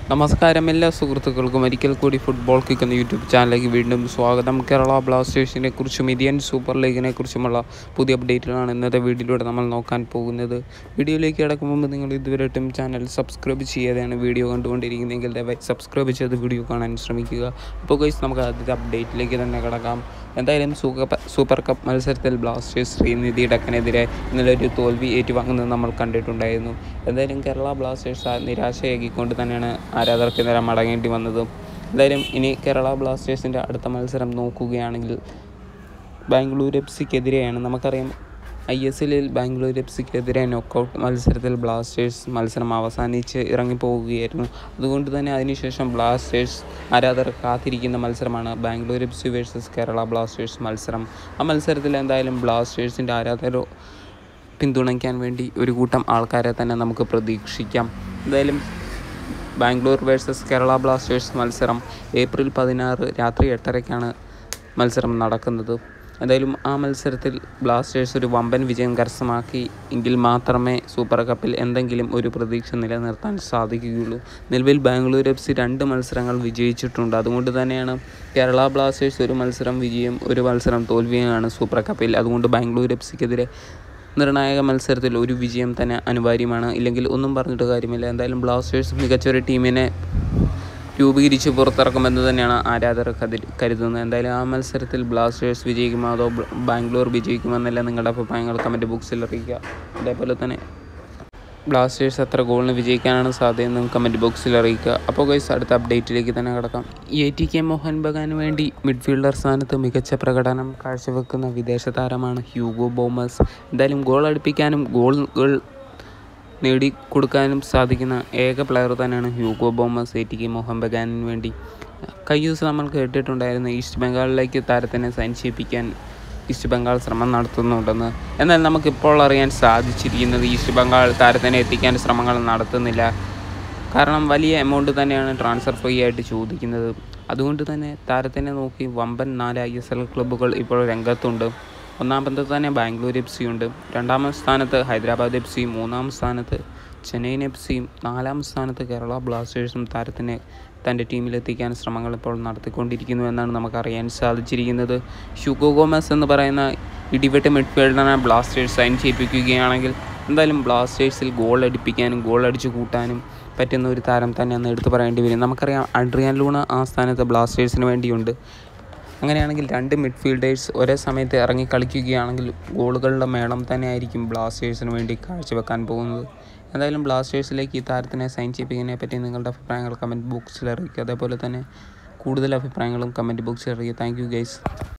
നമസ്കാരം എല്ലാ സുഹൃത്തുക്കൾക്കും ഒരിക്കൽ കൂടി ഫുട്ബോൾ കിക്ക് എന്ന യൂട്യൂബ് ചാനലിലേക്ക് വീണ്ടും സ്വാഗതം കേരള ബ്ലാസ്റ്റേഴ്സിനെ കുറിച്ചും ഇന്ത്യൻ സൂപ്പർ ലീഗിനെ കുറിച്ചുമുള്ള പുതിയ അപ്ഡേറ്റുകളാണ് ഇന്നത്തെ വീഡിയോയിലൂടെ നമ്മൾ നോക്കാൻ പോകുന്നത് വീഡിയോയിലേക്ക് കിടക്കും മുമ്പ് നിങ്ങൾ ഇതുവരെയായിട്ടും ചാനൽ സബ്സ്ക്രൈബ് ചെയ്യാതെയാണ് വീഡിയോ കണ്ടുകൊണ്ടിരിക്കുന്നതെങ്കിൽ ദയവായി സബ്സ്ക്രൈബ് ചെയ്ത് വീഡിയോ കാണാൻ ശ്രമിക്കുക അപ്പോൾ ഗൈസ് നമുക്ക് ആദ്യത്തെ അപ്ഡേറ്റിലേക്ക് തന്നെ കിടക്കാം എന്തായാലും സൂപ്പർ സൂപ്പർ കപ്പ് മത്സരത്തിൽ ബ്ലാസ്റ്റേഴ്സ് ശ്രീനിധി ഡക്കനെതിരെ ഇന്നലെ ഒരു തോൽവി ഏറ്റുവാങ്ങുന്നത് നമ്മൾ കണ്ടിട്ടുണ്ടായിരുന്നു എന്തായാലും കേരള ബ്ലാസ്റ്റേഴ്സ് ആ നിരാശയാക്കിക്കൊണ്ട് തന്നെയാണ് ആരാധകർക്ക് നേരം മടങ്ങേണ്ടി വന്നത് എന്തായാലും ഇനി കേരള ബ്ലാസ്റ്റേഴ്സിൻ്റെ അടുത്ത മത്സരം നോക്കുകയാണെങ്കിൽ ബാംഗ്ലൂർ എഫ് സിക്കെതിരെയാണ് നമുക്കറിയാം ഐ എസ് എല്ലിൽ ബാംഗ്ലൂർ എഫ് സിക്കെതിരെ നോക്കൗട്ട് മത്സരത്തിൽ ബ്ലാസ്റ്റേഴ്സ് മത്സരം അവസാനിച്ച് ഇറങ്ങിപ്പോവുകയായിരുന്നു അതുകൊണ്ട് തന്നെ അതിനുശേഷം ബ്ലാസ്റ്റേഴ്സ് ആരാധകർ കാത്തിരിക്കുന്ന മത്സരമാണ് Bangalore F C versus Kerala Blasters മത്സരം ആ മത്സരത്തിൽ എന്തായാലും ബ്ലാസ്റ്റേഴ്സിൻ്റെ ആരാധകർ പിന്തുണയ്ക്കാൻ വേണ്ടി ഒരു കൂട്ടം ആൾക്കാരെ തന്നെ നമുക്ക് പ്രതീക്ഷിക്കാം എന്തായാലും ബാംഗ്ലൂർ വേഴ്സസ് കേരള ബ്ലാസ്റ്റേഴ്സ് മത്സരം ഏപ്രിൽ പതിനാറ് രാത്രി എട്ടരയ്ക്കാണ് മത്സരം നടക്കുന്നത് എന്തായാലും ആ മത്സരത്തിൽ ബ്ലാസ്റ്റേഴ്സ് ഒരു വമ്പൻ വിജയം കരസ്ഥമാക്കി എങ്കിൽ മാത്രമേ സൂപ്പർ കപ്പിൽ എന്തെങ്കിലും ഒരു പ്രതീക്ഷ നിലനിർത്താൻ സാധിക്കുകയുള്ളൂ നിലവിൽ ബാംഗ്ലൂർ എഫ് സി രണ്ട് മത്സരങ്ങൾ വിജയിച്ചിട്ടുണ്ട് അതുകൊണ്ട് തന്നെയാണ് കേരള ബ്ലാസ്റ്റേഴ്സ് ഒരു മത്സരം വിജയം ഒരു മത്സരം തോൽവിയാണ് സൂപ്പർ കപ്പിൽ അതുകൊണ്ട് ബാംഗ്ലൂർ എഫ് സിക്കെതിരെ നിർണായക മത്സരത്തിൽ ഒരു വിജയം തന്നെ അനിവാര്യമാണ് ഇല്ലെങ്കിൽ ഒന്നും പറഞ്ഞിട്ട് കാര്യമില്ല എന്തായാലും ബ്ലാസ്റ്റേഴ്സ് മികച്ചൊരു ടീമിനെ രൂപീകരിച്ച് പുറത്തിറക്കുമെന്ന് തന്നെയാണ് ആരാധകർ കതി കരുതുന്നത് എന്തായാലും ആ മത്സരത്തിൽ ബ്ലാസ്റ്റേഴ്സ് വിജയിക്കുമോ അതോ ബ്ല- ബാംഗ്ലൂർ വിജയിക്കുമെന്നല്ല നിങ്ങളുടെ അഭിപ്രായങ്ങൾ കമൻറ്റ് ബോക്സിൽ അറിയിക്കുക അതേപോലെ തന്നെ ബ്ലാസ്റ്റേഴ്സ് എത്ര ഗോളിന് വിജയിക്കാനാണ് സാധ്യതയെന്നും കമൻറ്റ് ബോക്സിൽ അറിയിക്കുക അപ്പോൾ ഗൈസ് അടുത്ത അപ്ഡേറ്റിലേക്ക് തന്നെ കിടക്കാം A T K Mohun Bagan വേണ്ടി മിഡ്ഫീൽഡർ സ്ഥാനത്ത് മികച്ച പ്രകടനം കാഴ്ചവെക്കുന്ന വിദേശ താരമാണ് ഹ്യൂഗോ ബോമസ് എന്തായാലും ഗോൾ അടുപ്പിക്കാനും ഗോളുകൾ നേടിക്കൊടുക്കാനും സാധിക്കുന്ന ഏക പ്ലെയർ തന്നെയാണ് Hugo Boumous A T K Mohun ബഗാനിന് വേണ്ടി കഴിഞ്ഞ ദിവസം നമ്മൾ കേട്ടിട്ടുണ്ടായിരുന്നു ഈസ്റ്റ് ബംഗാളിലേക്ക് താരത്തിനെ സൈൻ ചെയ്യിപ്പിക്കാൻ ഈസ്റ്റ് ബംഗാൾ ശ്രമം നടത്തുന്നുണ്ടെന്ന് എന്നാൽ നമുക്കിപ്പോൾ അറിയാൻ സാധിച്ചിരിക്കുന്നത് ഈസ്റ്റ് ബംഗാൾ താരത്തിനെ എത്തിക്കാൻ ശ്രമങ്ങൾ നടത്തുന്നില്ല കാരണം വലിയ എമൗണ്ട് തന്നെയാണ് ട്രാൻസ്ഫർ ഫീ ആയിട്ട് ചോദിക്കുന്നത് അതുകൊണ്ട് തന്നെ താരത്തിനെ നോക്കി വമ്പൻ നാല് ഐ എസ് എൽ ക്ലബ്ബുകൾ ഇപ്പോൾ രംഗത്തുണ്ട് ഒന്നാമത്തെ തന്നെ ബാംഗ്ലൂർ എഫ് സി ഉണ്ട് രണ്ടാമത്തെ സ്ഥാനത്ത് ഹൈദരാബാദ് എഫ് സി മൂന്നാം സ്ഥാനത്ത് ചെന്നൈയിൻ എഫ് സിയും നാലാം സ്ഥാനത്ത് കേരള ബ്ലാസ്റ്റേഴ്സും താരത്തിനെ തൻ്റെ ടീമിലെത്തിക്കാൻ ശ്രമങ്ങൾ ഇപ്പോൾ നടത്തിക്കൊണ്ടിരിക്കുന്നു എന്നാണ് നമുക്കറിയാൻ സാധിച്ചിരിക്കുന്നത് ഹ്യൂഗോ ഗോമസ് എന്ന് പറയുന്ന ഇടിവെട്ട് മിഡ്ഫീൽഡറിനെ ബ്ലാസ്റ്റേഴ്സ് സൈൻ ചെയ്യിപ്പിക്കുകയാണെങ്കിൽ എന്തായാലും ബ്ലാസ്റ്റേഴ്സിൽ ഗോൾ അടിപ്പിക്കാനും ഗോൾ അടിച്ചു കൂട്ടാനും പറ്റുന്ന ഒരു താരം തന്നെയെന്ന് എടുത്തു പറയേണ്ടി വരും നമുക്കറിയാം അഡ്രിയാൻ ലൂണ ആ സ്ഥാനത്ത് ബ്ലാസ്റ്റേഴ്സിന് വേണ്ടിയുണ്ട് അങ്ങനെയാണെങ്കിൽ രണ്ട് മിഡ്ഫീൽഡേഴ്സ് ഒരേ സമയത്ത് ഇറങ്ങി കളിക്കുകയാണെങ്കിൽ ഗോളുകളുടെ മേളം തന്നെ ആയിരിക്കും ബ്ലാസ്റ്റേഴ്സിന് വേണ്ടി കാഴ്ചവെക്കാൻ പോകുന്നത് എന്തായാലും ബ്ലാസ്റ്റേഴ്സിലേക്ക് ഈ താരത്തിനെ സൈൻ ചെയ്യിപ്പിക്കുന്നതിനെ പറ്റി നിങ്ങളുടെ അഭിപ്രായങ്ങൾ കമൻറ്റ് ബോക്സിൽ അറിയിക്കുക അതേപോലെ തന്നെ കൂടുതൽ അഭിപ്രായങ്ങളും കമൻറ്റ് ബോക്സിൽ അറിയിക്കുക താങ്ക് യു ഗൈസ്